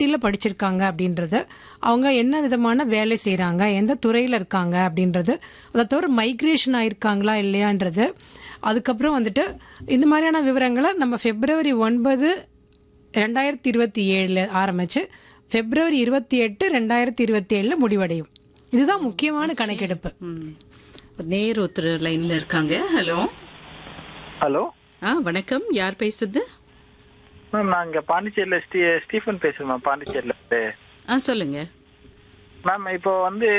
துறையில் படிச்சிருக்காங்க அப்படின்றது அவங்க என்ன விதமான வேலை செய்கிறாங்க எந்த துறையில் இருக்காங்க அப்படின்றது அதை தவிர மைக்ரேஷன் ஆயிருக்காங்களா இல்லையான்றது அதுக்கப்புறம் வந்துட்டு இந்த மாதிரியான விவரங்களை நம்ம பிப்ரவரி ஒன்பது ரெண்டாயிரத்தி இருபத்தி ஏழில் ஆரம்பித்து பிப்ரவரி இருபத்தி எட்டு ரெண்டாயிரத்தி இருபத்தி ஏழில் முடிவடையும் இதுதான் முக்கியமான கணக்கெடுப்பு ம். ஒரு நேர் ஒருத்தர் லைன்ல இருக்காங்க ஹலோ ஹலோ ஆ வணக்கம் யார் பேசுறது மேம் நான் இங்க பாண்டிச்சேரியில ஸ்டீ ஸ்டீஃபன் பேசுறேன் மேம் பாண்டிச்சேரியில இருந்து. ஆ சொல்லுங்க மேம் இப்போ வந்து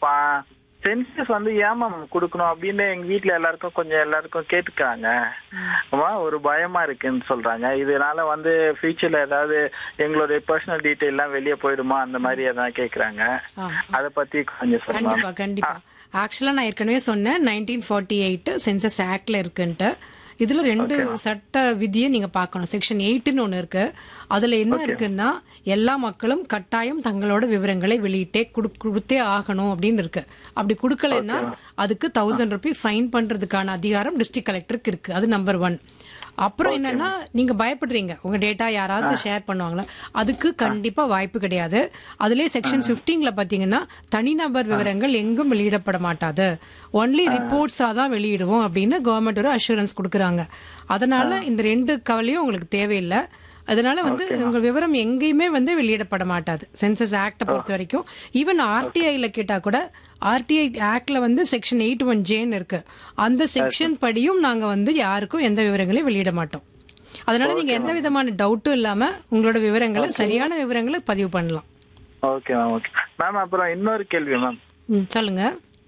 சென்சஸ் வந்து ஏன் மேம் கொடுக்கணும் அப்படின்னு எங்க வீட்ல எல்லாருக்கும் கொஞ்சம் எல்லாருக்கும் கேட்டுக்கிறாங்க அம்மா ஒரு பயமா இருக்குன்னு சொல்றாங்க இதனால வந்து ஃபியூச்சர்ல ஏதாவது எங்களுடைய பர்சனல் டீட்டெயில் எல்லாம் வெளியே போயிடுமா அந்த மாதிரி எதாவது கேக்குறாங்க ஆ. அத பத்தி கொஞ்சம் சொல்லுங்க கண்டிப்பா கண்டிப்பா ஆக்சுவலா நான் ஏற்கனவே சொன்னேன் நைன்டீன் ஃபார்ட்டி எயிட் சென்சஸ் ஆக்ட்ல இருக்குன்ட்டு இதுல ரெண்டு சட்ட விதியை நீங்க பார்க்கணும் செக்ஷன் எயிட்னு ஒண்ணு இருக்கு அதுல என்ன இருக்குன்னா எல்லா மக்களும் கட்டாயம் தங்களோட விவரங்களை வெளியிட்டே குடு- கொடுத்தே ஆகணும் அப்படின்னு இருக்கு அப்படி கொடுக்கலன்னா அதுக்கு தௌசண்ட் ருபி ஃபைன் பண்றதுக்கான அதிகாரம் டிஸ்ட்ரிக்ட் கலெக்டருக்கு இருக்கு அது நம்பர் ஒன் அப்புறம் என்னன்னா நீங்க பயப்படுறீங்க உங்க டேட்டா யாராவது ஷேர் பண்ணுவாங்களா அதுக்கு கண்டிப்பா வாய்ப்பு கிடையாது அதுலயே செக்ஷன் 15ல பாத்தீங்கன்னா தனிநபர் விவரங்கள் எங்கும் வெளியிடப்பட மாட்டாது ஒன்லி ரிப்போர்ட்ஸா தான் வெளியிடுவோம் அப்படின்னு கவர்மெண்ட் ஒரு அஷூரன்ஸ் கொடுக்குறாங்க அதனால இந்த ரெண்டு கவலையும் உங்களுக்கு தேவையில்லை அதனால வந்து உங்க விவரம் எங்கேயுமே வந்து வெளியிடப்பட மாட்டாது சென்சஸ் ஆக்டை பொறுத்த வரைக்கும் ஈவன் ஆர்டிஐல கேட்டா கூட ஆர்டிஐ ஆக்ட்ல வந்து செக்ஷன் எயிட் ஒன் ஜேன்னு இருக்கு அந்த செக்ஷன் படியும் நாங்க வந்து யாருக்கும் எந்த விவரங்களையும் வெளியிட மாட்டோம் அதனால நீங்க எந்த விதமான டவுட்டும் இல்லாம உங்களோட விவரங்களை சரியான விவரங்களை பதிவு பண்ணலாம் ஓகே மேம் ஓகே மேம் அப்புறம் இன்னொரு கேள்வி மேம் ம், சொல்லுங்க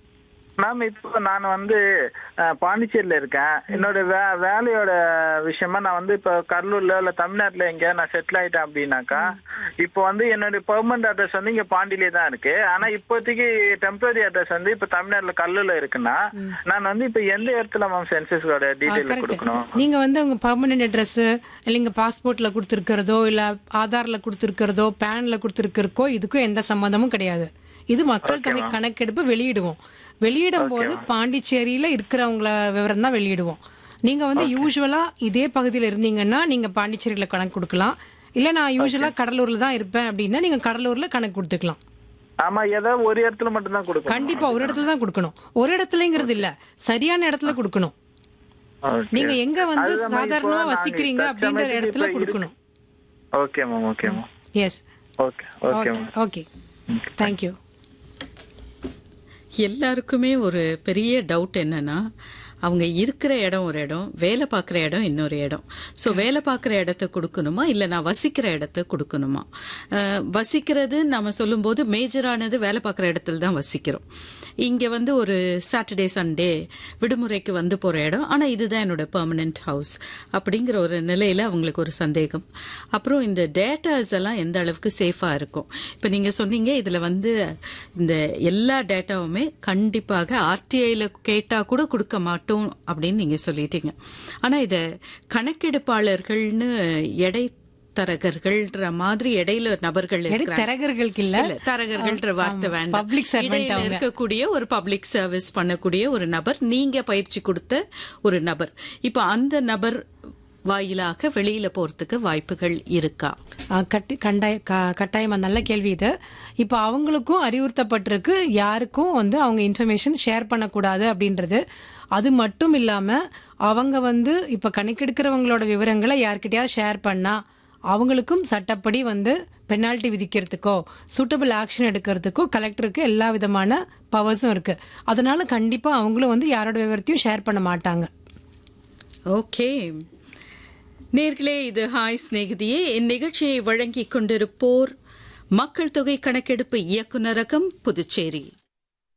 மேம் இப்போ நான் வந்து அஹ், பாண்டிச்சேரியில இருக்கேன் என்னோட வே வேலையோட விஷயமா நான் வந்து இப்போ கடலூர்ல இல்ல தமிழ்நாட்டுல எங்க நான் செட்டில் ஆயிட்டேன் அப்படின்னாக்கா இப்போ வந்து என்னோட பெர்மனன்ட் அட்ரஸ் வந்து இங்க பாண்டியிலே தான் இருக்கு ஆனா இப்போதைக்கு டெம்பரரி அட்ரஸ் வந்து இப்போ தமிழ்நாட்டுல கல்லூர்ல இருக்குன்னா நான் வந்து இப்போ எந்த இடத்துல மேம் சென்சஸோட டீடைல் கரெக்ட் கொடுக்கணும் நீங்க வந்து உங்க பர்மனன்ட் அட்ரஸ் இல்லைங்க பாஸ்போர்ட்ல கொடுத்துருக்கிறதோ இல்ல ஆதார்ல கொடுத்துருக்கிறதோ பேன்ல கொடுத்துருக்கிறக்கோ இதுக்கும் எந்த சம்மந்தமும் கிடையாது இது மக்கள் தொகை கணக்கெடுப்பு வெளியிடுவோம் வெளியிடும் போது பாண்டிச்சேரியில இருக்கிறவங்கள விவரம் தான் வெளியிடுவோம் நீங்க வந்து யூஸ்வலா இதே பகுதியில இருந்தீங்கன்னா நீங்க பாண்டிச்சேரியில கணக்கு கொடுக்கலாம் இல்ல நான் யூஸ்வலா கடலூர்ல தான் இருப்பேன் அப்படின்னா நீங்க கடலூர்ல கணக்கு கொடுத்துக்கலாம் ஆமா ஏதோ ஒரு இடத்துல மட்டும் தான் கொடுக்கணும் கண்டிப்பா ஒரு இடத்துல தான் கொடுக்கணும் ஒரு இடத்துலங்கிறது இல்ல சரியான இடத்துல கொடுக்கணும் Okay. நீங்க எங்க வந்து அதுதான் ma'am, இப்போ சாதாரணமா நாங்க வசிக்கிறீங்க இப்ப அப்படின்ற சமயத்துக்கு இடத்துல இப்ப கொடுக்கணும் okay ma'am okay ma'am yes okay okay ma'am okay thank you எல்லாருக்குமே ஒரு பெரிய டவுட் என்னன்னா அவங்க இருக்கிற இடம் ஒரு இடம் வேலை பார்க்குற இடம் இன்னொரு இடம் ஸோ வேலை பார்க்குற இடத்த கொடுக்கணுமா இல்லை நான் வசிக்கிற இடத்த கொடுக்கணுமா அஹ், வசிக்கிறது நம்ம சொல்லும்போது மேஜரானது வேலை பார்க்குற இடத்துல தான் வசிக்கிறோம் இங்கே வந்து ஒரு சாட்டர்டே சண்டே விடுமுறைக்கு வந்து போகிற இடம் ஆனால் இதுதான் என்னோட பெர்மனன்ட் ஹவுஸ் அப்படிங்கிற ஒரு நிலையில் அவங்களுக்கு ஒரு சந்தேகம் அப்புறம் இந்த டேட்டாஸ் எல்லாம் எந்த அளவுக்கு சேஃபாக இருக்கும் இப்போ நீங்கள் சொன்னீங்க இதில் வந்து இந்த எல்லா டேட்டாவுமே கண்டிப்பாக ஆர்டிஐயில் கேட்டால் கூட கொடுக்க மாட்டோம் அப்படின்னு நீங்கள் சொல்லிட்டீங்க ஆனால் இதை கணக்கெடுப்பாளர்கள்னு எடை தரகர்கள்ன்ற மாதிரி இடையில நபர்கள் இருக்கிறாங்க தரகர்களுக்கு இல்ல இல்ல, தரகர்கள்ன்ற வார்த்தை வேண்டாம் பப்ளிக் சர்வெண்ட் இடையில அவங்க இருக்கக்கூடிய ஒரு பப்ளிக் சர்வீஸ் பண்ணக்கூடிய ஒரு நபர் நீங்க பயிற்சி கொடுத்த ஒரு நபர் இப்ப அந்த நபர் வாயிலாக வெளியில போறதுக்கு வாய்ப்புகள் இருக்கா ஆ, கட்டி கண்டாய க- கட்டாயமா நல்ல கேள்வி இது இப்போ அவங்களுக்கும் அறிவுறுத்தப்பட்டிருக்கு யாருக்கும் வந்து அவங்க இன்ஃபர்மேஷன் ஷேர் பண்ணக்கூடாது அப்படின்றது அது மட்டும் இல்லாம அவங்க வந்து இப்போ கணக்கெடுக்கிறவங்களோட விவரங்களை யார்கிட்டயாவது ஷேர் பண்ணா அவங்களுக்கும் சட்டப்படி வந்து பெனால்ட்டி விதிக்கிறதுக்கோ சூட்டபிள் ஆக்ஷன் எடுக்கிறதுக்கோ கலெக்டருக்கு எல்லா விதமான பவர்ஸும் இருக்கு அதனால கண்டிப்பா அவங்களும் வந்து யாரோட விவரத்தையும் ஷேர் பண்ண மாட்டாங்க ஓகே நேர்களே இது ஹாய் சிநேகிதியே இந்நிகழ்ச்சியை வழங்கிக் கொண்டிருப்போர் மக்கள் தொகை கணக்கெடுப்பு இயக்குநரகம் புதுச்சேரி